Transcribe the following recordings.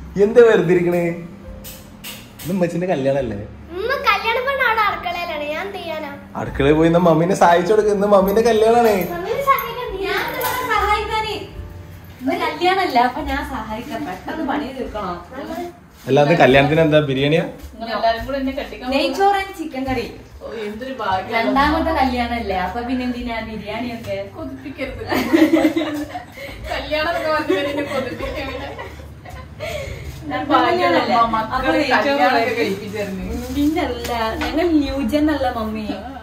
എന്താ വെറുതെ ഇരിക്കണേ ഇത് ഉമ്മച്ചിന്റെ കല്യാണല്ലേ ഉമ്മ കല്യാണ പെണ്ണ് അവിടെ അടുക്കളയിലാണ് ഞാൻ എന്ത് ചെയ്യാനാ അടുക്കളയിൽ പോയി ഇന്ന് മമ്മീനെ സഹായിച്ചു കൊടുക്കുക ഇന്ന് മമ്മീന്റെ കല്യാണാണേ മമ്മീനെ സഹായിക്കാൻ നീ ഞാൻ എന്ത് നിങ്ങളെ സഹായിക്കാന് ഇന്ന് കല്യാണല്ല അപ്പൊ ഞാൻ സഹായിക്കാം പെട്ടെന്ന് പണി തീർക്കണോ അല്ലാതെ കല്യാണത്തിന് എന്താ ബിരിയാണിയാ നിങ്ങൾ എല്ലാരും കൂടെ എന്നെ കെട്ടിക്കാൻ നെയ്ച്ചോറ് ചിക്കൻ കറി ഓ, എന്തൊരു ഭാഗ്യം രണ്ടാമത്തെ കല്യാണല്ലേ അപ്പൊ പിന്നെ എന്തിനാ ബിരിയാണിയൊക്കെ കൊതിപ്പിക്കരുത് കല്യാണം എന്നൊക്കെ പറഞ്ഞു എന്നെ കൊതിപ്പിക്കരുത് ഞാൻ ഭാഗ്യമുള്ള അമ്മ, മക്കളെ കല്യാണമൊക്കെ കഴിപ്പിച്ചിരുന്നു പിന്നല്ല ഞങ്ങൾ ന്യൂജൻ അല്ല മമ്മി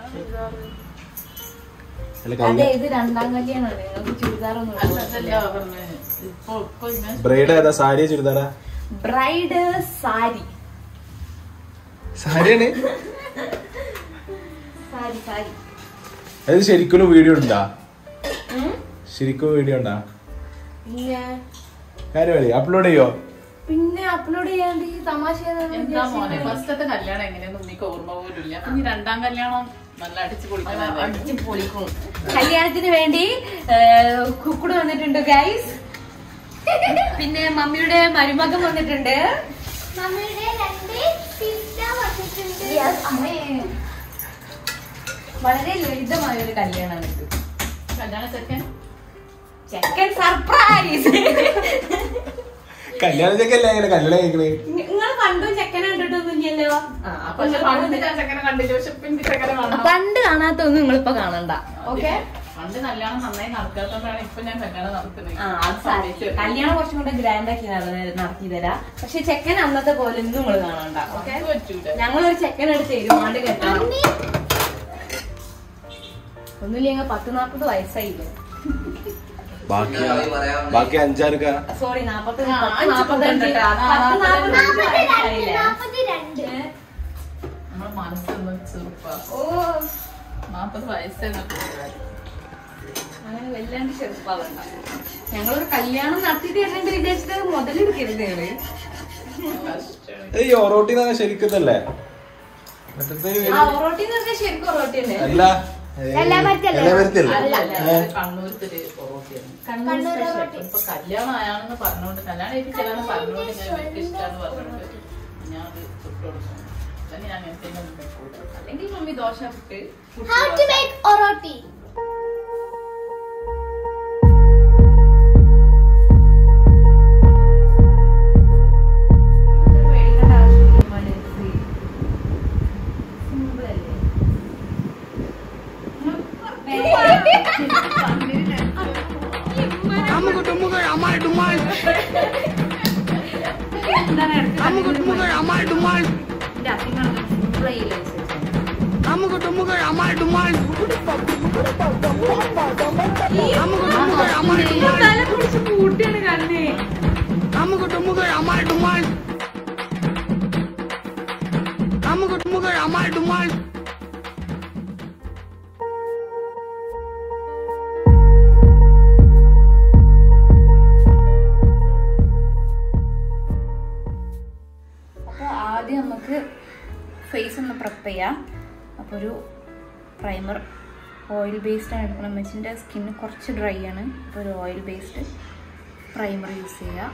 അല്ല അതെ കല്യാണം ഇത് രണ്ടാം കല്യാണമാണ് ഞങ്ങൾക്ക് ചുരിദാറൊന്നും അതല്ല പറഞ്ഞത് ഇപ്പൊ ഇപ്പൊ ഇങ്ങനെ ബ്രൈഡ് ഏതാ സാരിയാ ചുരിദാറാ ബ്രൈഡ് സാരി സാരിയാണ് സാരി സാരി അത് ശരിക്കും വീഡിയോ ഉണ്ടാ ശരിക്കും വീഡിയോ ഉണ്ടാ പിന്നെ കാര്യമായി അപ്ലോഡ് ചെയ്യോ പിന്നെ അപ്ലോഡ് ചെയ്യാണ്ട് ഈ തമാശ എന്താ മോനെ ഫസ്റ്റത്തെ കല്യാണം എങ്ങനെയൊന്നും എനിക്ക് ഓർമ്മ പോലും ഇല്ല ഇനി രണ്ടാം കല്യാണം നല്ല അടിച്ചു പൊളിക്കണം അടിച്ച് പൊളിക്കും കല്യാണത്തിന് വേണ്ടി കുക്കുട് വന്നിട്ടുണ്ട് ഗൈസ് പിന്നെ മമ്മിയുടെ മരുമകൻ വന്നിട്ടുണ്ട് മമ്മിയുടെ രണ്ട് പിസ്സ വന്നിട്ടുണ്ട് വളരെ ലളിതമായ ഒരു കല്യാണമാണ് ഇത് കല്യാണ ചെക്കൻ ചെക്കൻ സർപ്രൈസ് കല്യാണം ചെക്കല്ലേ അങ്ങനെ കല്യാണം കഴിക്കണേ നിങ്ങൾ പണ്ടും ചെക്കനെ കണ്ടിട്ടൊന്നുമില്ലല്ലോ ആ, അപ്പൊ പക്ഷെ നിങ്ങൾ പണ്ട് ഞാൻ ചെക്കനെ കണ്ടില്ല പക്ഷെ ഇപ്പൊ എനിക്ക് ചെക്കനെ കാണണം പണ്ട് കാണാത്തൊന്നും നിങ്ങളിപ്പോ കാണണ്ട ഓക്കെ പണ്ട് കല്യാണം നന്നായി നടക്കാത്തോണ്ടാണ് ഇപ്പൊ ഞാൻ കല്യാണം നടത്തുന്നത് ആ അത് സാരമില്ല. കല്യാണം കുറച്ചും കൂടെ ഗ്രാൻഡ് ആക്കി നട- നടത്തി തരാം പക്ഷെ ചെക്കൻ അന്നത്തെ പോലെ ഒന്നും നിങ്ങൾ കാണണ്ട ഓക്കെ അത് പറ്റൂല ഞങ്ങളൊരു ചെക്കൻ എടുത്ത് തരുമാണ്ട് കെട്ടണം മമ്മി ഒന്നുമില്ലെങ്കിൽ പത്ത് നാപ്പത് വയസ്സായില്ലേ ബാക്കി ബാക്കി അഞ്ചാർക്കാ സോറി നാപ്പത്തി ആ, പത്ത് അഞ്ച് നാപ്പത്തഞ്ച് കൂട്ടണ്ട. പത്ത് നാപ്പത്തഞ്ച് നാപ്പത്തഞ്ച് നാപ്പത്തി രണ്ട് വയസ്സായില്ലേ? നാപ്പത്തി രണ്ട് നമ്മളെ മനസ്സൊന്ന് ചെറുപ്പ ഓ നാപ്പത് വയസ്സെന്ന് അങ്ങനെ വല്ലാണ്ട് ചെറുപ്പാവണ്ട ഞങ്ങളൊരു കല്യാണം നടത്തി തരേണ്ട വിദേശത്ത് മുതലെടുക്കരുത് ഞങ്ങള് കഷ്ടാണ് ഈ ഒറോട്ടി തന്നെ ശരിക്കത്തല്ലേ മറ്റേ ആ ഒറോട്ടി എന്ന് പറഞ്ഞാൽ ശരിക്കും ഒറോട്ടി തന്നെ അല്ല എല്ലാമരത്തല്ലേ? എല്ലാമരത്തല്ലേ? അല്ല അല്ല ഏ? കണ്ണൂരത്തെ ഒരു പൊറോട്ടയാണ് കണ്ണൂർ കണ്ണൂർ special. ഒറോട്ടി. ഇപ്പൊ കല്യാണം ആയാണെന്ന് പറഞ്ഞോണ്ട് കല്യാണം കഴിപ്പിച്ചാലെന്ന് പറഞ്ഞോണ്ട് ഞാൻ എനിക്ക് ഇഷ്ടമാന്ന് പറഞ്ഞോണ്ട് ഞാൻ അത് ചുട്ടു കൊടുക്കും അല്ലെങ്കിൽ ഞാൻ അങ്ങനത്തെ ഒന്നും വെക്കൂല. അല്ലെങ്കിൽ mummy dosa puttu how to make ഒറോട്ടി മേടിക്കേണ്ട ആവശ്യമില്ല മോനെ. Simple അല്ലേ? അമുക്ക് ടുമുകൾ അമാൽ ഡുമാൽ എന്താണ് അടുത്ത അമുക്ക് ടുമുകൾ അമാൽ ഡുമാൽ ഇതിന്റെ അധികം simple ആയില്ലേ വിശേഷം? അമുക്ക് ടുമുകൾ അമാൽ ഡുമാൽ അമുക്ക് ടുമുകൾ അമാൽ ഡുമാൽ തല പിടിച്ച് പൂട്ടിയാണ് കണ്ണേ അമുക്ക് ടുമുകൾ അമാൽ ഡുമാൽ അമുക്ക് ടുമുകൾ അമാൽ ഡുമാൽ അപ്പോൾ ആദ്യം നമുക്ക് ഫേസ് ഒന്ന് പ്രിപ്പ് ചെയ്യാം അപ്പോൾ ഒരു പ്രൈമർ ഓയിൽ ബേസ്ഡ് ആണ് എടുക്കണം മെച്ചിൻ്റെ സ്കിന്ന് കുറച്ച് ഡ്രൈ ആണ് അപ്പോൾ ഒരു ഓയിൽ ബേസ്ഡ് പ്രൈമർ യൂസ് ചെയ്യുക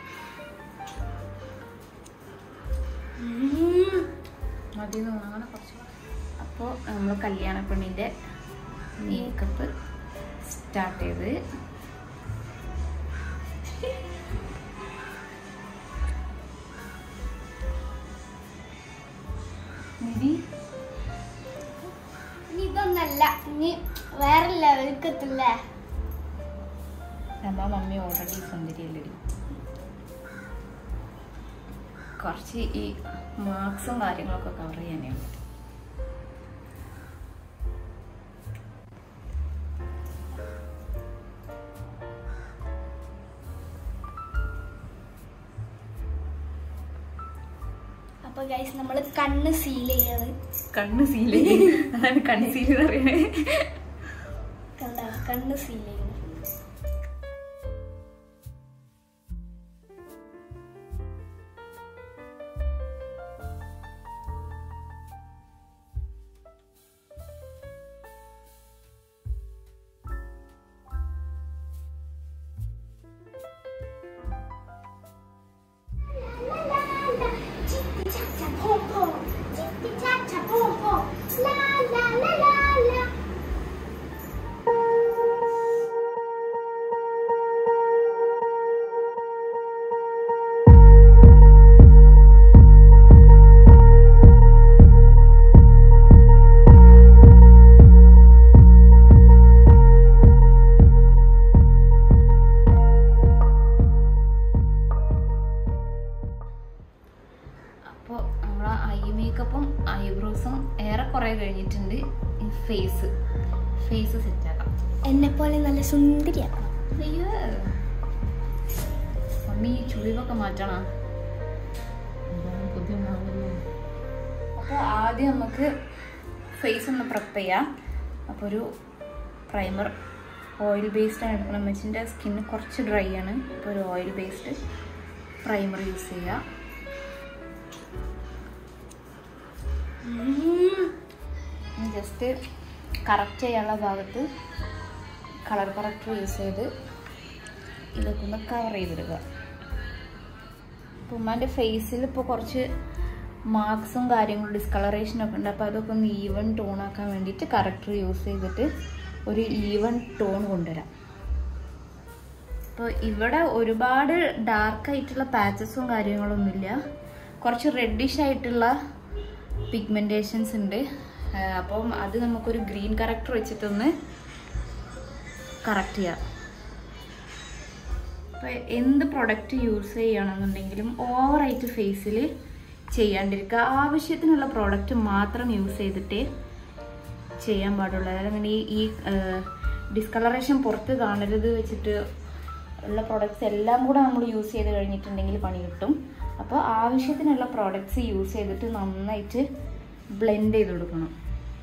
അതിൽ നിന്ന് അങ്ങനെ കുറച്ച് അപ്പോൾ നമ്മൾ കല്യാണ പെണ്ണിൻ്റെ മേക്കപ്പ് സ്റ്റാർട്ട് ചെയ്ത് നിധി ഇനി ഇതൊന്നല്ല ഇനി വേറെ ലെവൽക്കത്തില്ലേ നമ്മ മമ്മി ഓൾറെഡി സുന്ദരിയല്ലടി കുറച്ച് ഈ മാർക്സും കാര്യങ്ങളൊക്കെ കവർ ചെയ്യാനാണ് അപ്പൊ ഗൈസ് നമ്മൾ കണ്ണ് സീൽ ചെയ്യത് കണ്ണ് സീല് അതാണ് കൺസീൽ പറയണേ കണ്ട കണ്ണ് സീൽ ചെയ്യുന്നത് എന്നെ പോലെ നല്ല സുന്ദരിയാക്കണം അയ്യോ മമ്മി ഈ ചുളിവൊക്കെ മാറ്റണം ബുദ്ധിമുട്ടാവുമല്ലോ അപ്പോൾ ആദ്യം നമുക്ക് ഫേസ് ഒന്ന് പ്രിപ്പ് ചെയ്യാം അപ്പോൾ ഒരു പ്രൈമർ ഓയിൽ ബേസ്ഡ് ആണ് എടുക്കണം മെച്ചിൻ്റെ സ്കിന്ന് കുറച്ച് ഡ്രൈ ആണ് അപ്പോൾ ഒരു ഓയിൽ ബേസ്ഡ് പ്രൈമർ യൂസ് ചെയ്യുക ജസ്റ്റ് കറക്റ്റ് ചെയ്യാനുള്ള ഭാഗത്ത് കളർ കറക്റ്റർ യൂസ് ചെയ്ത് ഇതൊക്കെ ഒന്ന് കവർ ചെയ്തിടുക അപ്പോൾ ഉമ്മാൻ്റെ ഫേസിൽ ഇപ്പോൾ കുറച്ച് മാർക്സും കാര്യങ്ങളും ഡിസ്കളറേഷനും ഒക്കെ ഉണ്ട് അപ്പോൾ അതൊക്കെ ഒന്ന് ഈവൻ ടോൺ ആക്കാൻ വേണ്ടിയിട്ട് കറക്റ്റർ യൂസ് ചെയ്തിട്ട് ഒരു ഈവൻ ടോൺ കൊണ്ടുവരാം അപ്പോൾ ഇവിടെ ഒരുപാട് ഡാർക്ക് ആയിട്ടുള്ള പാച്ചസും കാര്യങ്ങളൊന്നുമില്ല കുറച്ച് റെഡിഷ് ആയിട്ടുള്ള പിഗ്മെൻറ്റേഷൻസ് ഉണ്ട് ആ, അപ്പം അത് നമുക്കൊരു ഗ്രീൻ കറക്റ്റർ വെച്ചിട്ടൊന്ന് കറക്റ്റ് ചെയ്യാം അപ്പോൾ എന്ത് പ്രൊഡക്റ്റ് യൂസ് ചെയ്യണമെന്നുണ്ടെങ്കിലും ഓവറായിട്ട് ഫേസിൽ ചെയ്യാണ്ടിരിക്കുക ആവശ്യത്തിനുള്ള പ്രോഡക്റ്റ് മാത്രം യൂസ് ചെയ്തിട്ടേ ചെയ്യാൻ പാടുള്ളൂ അതായത് അങ്ങനെ ഈ ഈ ഡിസ്കളറേഷൻ പുറത്ത് കാണരുത് വെച്ചിട്ട് ഉള്ള പ്രോഡക്റ്റ്സ് എല്ലാം കൂടെ നമ്മൾ യൂസ് ചെയ്ത് കഴിഞ്ഞിട്ടുണ്ടെങ്കിൽ പണി കിട്ടും അപ്പോൾ ആവശ്യത്തിനുള്ള പ്രോഡക്റ്റ്സ് യൂസ് ചെയ്തിട്ട് നന്നായിട്ട് ബ്ലെൻഡ് ചെയ്ത് കൊടുക്കണം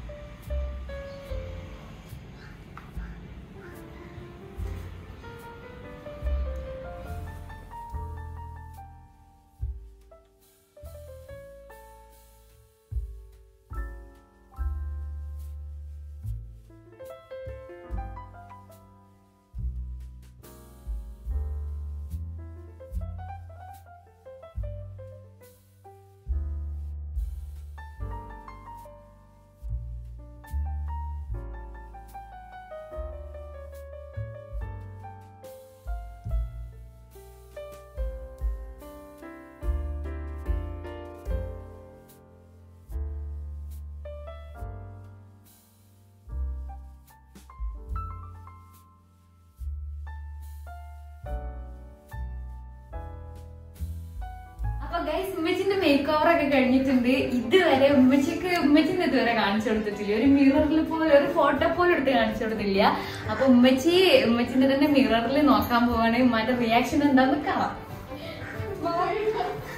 അപ്പൊ ഗൈസ് ഉമ്മച്ചിന്റെ മേക്ക് ഓവർ ഒക്കെ കഴിഞ്ഞിട്ടുണ്ട് ഇതുവരെ ഉമ്മച്ചിക്ക് ഉമ്മച്ചിന്റെ ഇതുവരെ കാണിച്ചു കൊടുത്തിട്ടില്ല ഒരു മിററിൽ പോലെ ഒരു ഫോട്ടോ പോലും എടുത്ത് കാണിച്ചു കൊടുത്തില്ല അപ്പൊ ഉമ്മച്ചി ഉമ്മച്ചിന്റെ തന്നെ മിററിൽ നോക്കാൻ പോവാണെങ്കിൽ ഉമ്മാന്റെ റിയാക്ഷൻ എന്താന്ന് കാണാം